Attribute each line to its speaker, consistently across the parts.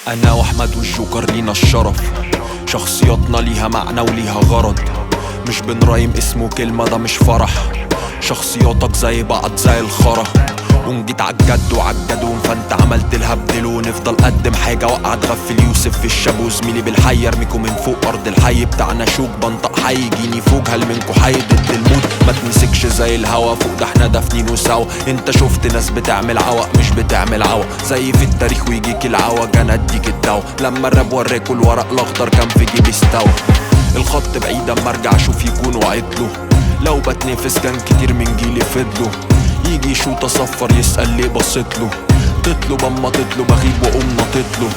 Speaker 1: انا واحمد والجوكر لينا الشرف شخصياتنا ليها معنى وليها غرض مش بنرايم اسمه كلمة ده مش فرح شخصياتك زي بعض زي الخرا ونجيت عالجد وعالجدون فانت عملت الهبدل ونفضل قدم حاجة وقع تغفل يوسف في الشابو زميلي بالحي ارميكوا من فوق ارض الحي بتاعنا شوك بنطق حي يجيني فوق هل منكوا حي ضد الموت ما تمسكش زي الهوا فوق ده احنا دافنينه سوا انت شفت ناس بتعمل عوق مش بتعمل عوق زي في التاريخ ويجيك العوج انا اديك الدوا لما الراب وراكوا الورق الاخضر كان في جيبي استوى الخط بعيد اما ارجع اشوف يكون وعدله لو بتنافس كان كتير من جيلي فضلوا يجي يشوط اصفر يسأل ليه بصيتله تطلب اما تطلب اغيب واقوم نطتله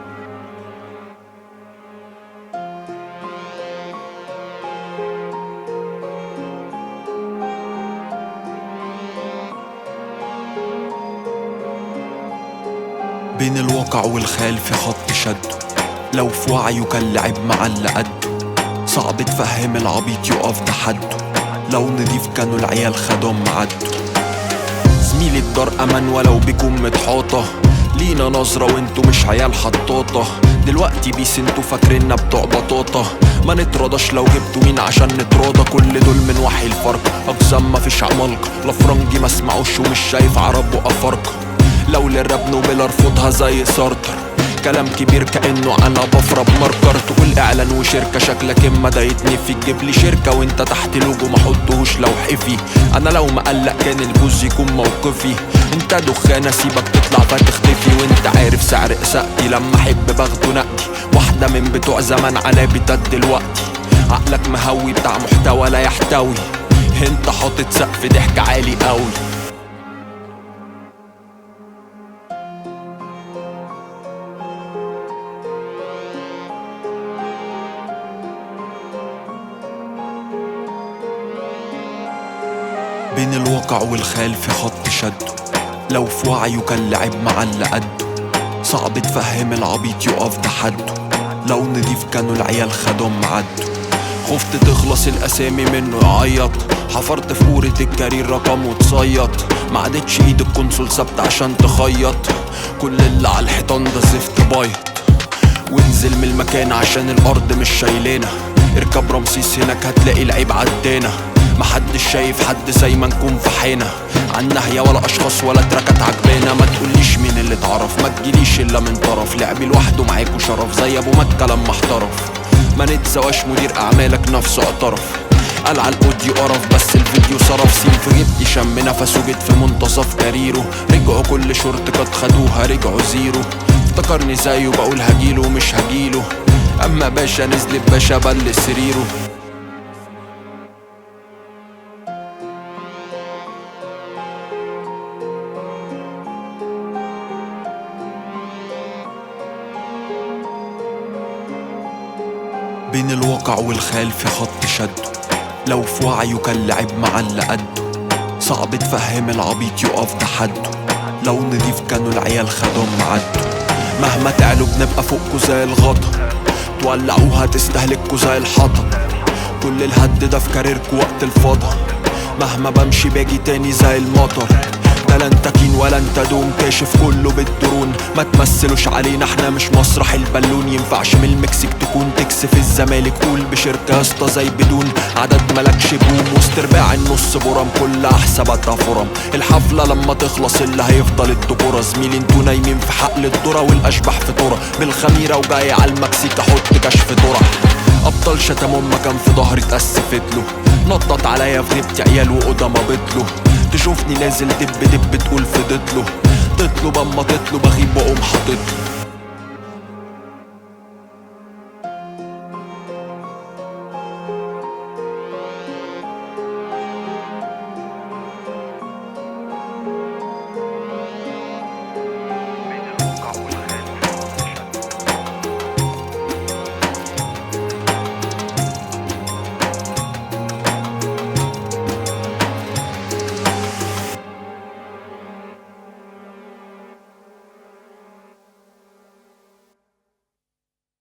Speaker 1: بين الواقع والخيال في خط شده لو في وعيه كان لعب مع اللي قده صعب تفهم العبيط يقف تحده لو نضيف كانوا العيال خدهم عدوا زميلي الدار امان ولو بيكون متحاطة لينا نظرة وانتوا مش عيال حطاطة دلوقتي بيس انتوا فاكريننا بتوع بطاطا ما نتراضاش لو جبتوا مين عشان نتراضى كل دول من وحي الفرق اقسام مفيش عمالقة لا فرنجي ما اسمعوش ومش شايف عرب وافارقة لو للراب نوبل ارفضها زي سارتر كلام كبير كانه انا بفرب ماركر تقول اعلان وشركه شكلك اما ده يتنفي تجيب لي شركه وانت تحت لوجو ما احطهوش لو حفي انا لو مقلق كان الجوز يكون موقفي انت دخانه سيبك تطلع فتختفي وانت عارف سعر اساءتي لما احب باخده نقدي واحده من بتوع زمان على بتاعت دلوقتي عقلك مهوي بتاع محتوى لا يحتوي انت حاطط سقف ضحك عالي قوي بين الواقع والخيال في خط شده لو في وعيه كان لعب مع اللي قده صعب تفهم العبيط يقف تحده لو نضيف كانوا العيال خدهم عدوا خفت تخلص الاسامي منه يعيط حفرت في قورة الكارير رقم وتصيط ما عادتش ايد الكونسول ثابتة عشان تخيط كل اللي على الحيطان ده زفت بايط وانزل من المكان عشان الارض مش شايلانا اركب رمسيس هناك هتلاقي العيب عدانا محدش شايف حد زي ما نكون في حينا عن نهية ولا اشخاص ولا تراكات عجبانا ما تقوليش مين اللي اتعرف ما تجيليش الا من طرف لعبي لوحده معاكوا شرف زي ابو مكة لما احترف ما نتسواش مدير اعمالك نفسه اعترف قال على الاوديو قرف بس الفيديو صرف سين في جبتي شم نفسه جيت في منتصف كاريره رجعوا كل شورت كات خدوها رجعوا زيرو افتكرني زيه بقول هجيله مش هجيله اما باشا نزلت باشا بل سريره بين الواقع والخيال في خط شده لو في وعيه كان لعب مع اللي قده صعب تفهم العبيط يقف تحده لو نضيف كانوا العيال خدهم عدوا مهما تعلوا بنبقى فوقكوا زي الغطا تولعوها تستهلكوا زي الحطب كل الهد ده في كاريركوا وقت الفضا مهما بمشي باجي تاني زي المطر ده لا انت كين ولا انت دوم كاشف كله بالدرون ما تمثلوش علينا احنا مش مسرح البالون ينفعش من المكسيك تكون تكس في الزمالك قول بشركة يا اسطى زي بدون عدد ملكش بوم وسط رباع النص برم كلها حساباتها فرم الحفلة لما تخلص اللي هيفضل الدكورة زميلي انتوا نايمين في حقل الذرة والاشباح في طرة بالخميرة وجاي على المكسيك احط كشف طرح ابطال شتم امه كان في ظهري اتأسفت له نطط عليا في غيبتي عيال وقدما بتله تشوفني نازل دب دب تقول فضيت له تطلب اما تطلب اغيب واقوم حاطط له